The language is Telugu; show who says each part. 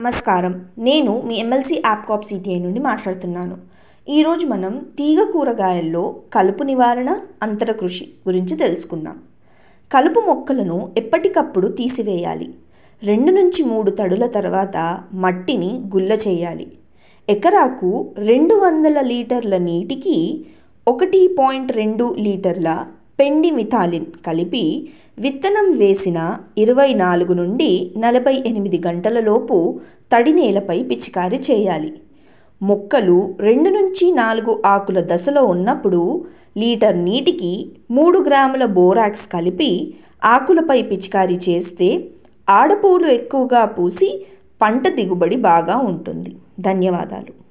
Speaker 1: నమస్కారం నేను మీ ఎమ్మెల్సీ యాప్కాప్ సిటిఐ నుండి మాట్లాడుతున్నాను ఈరోజు మనం తీగ కూరగాయల్లో కలుపు నివారణ అంతర కృషి గురించి తెలుసుకుందాం కలుపు మొక్కలను ఎప్పటికప్పుడు తీసివేయాలి రెండు నుంచి మూడు తడుల తర్వాత మట్టిని గుల్ల చేయాలి ఎకరాకు రెండు వందల లీటర్ల నీటికి ఒకటి పాయింట్ రెండు లీటర్ల పెండి మిథాలిన్ కలిపి విత్తనం వేసిన ఇరవై నాలుగు నుండి నలభై ఎనిమిది గంటలలోపు తడి నేలపై పిచికారీ చేయాలి మొక్కలు రెండు నుంచి నాలుగు ఆకుల దశలో ఉన్నప్పుడు లీటర్ నీటికి మూడు గ్రాముల బోరాక్స్ కలిపి ఆకులపై పిచికారీ చేస్తే ఆడపూలు ఎక్కువగా పూసి పంట దిగుబడి బాగా ఉంటుంది ధన్యవాదాలు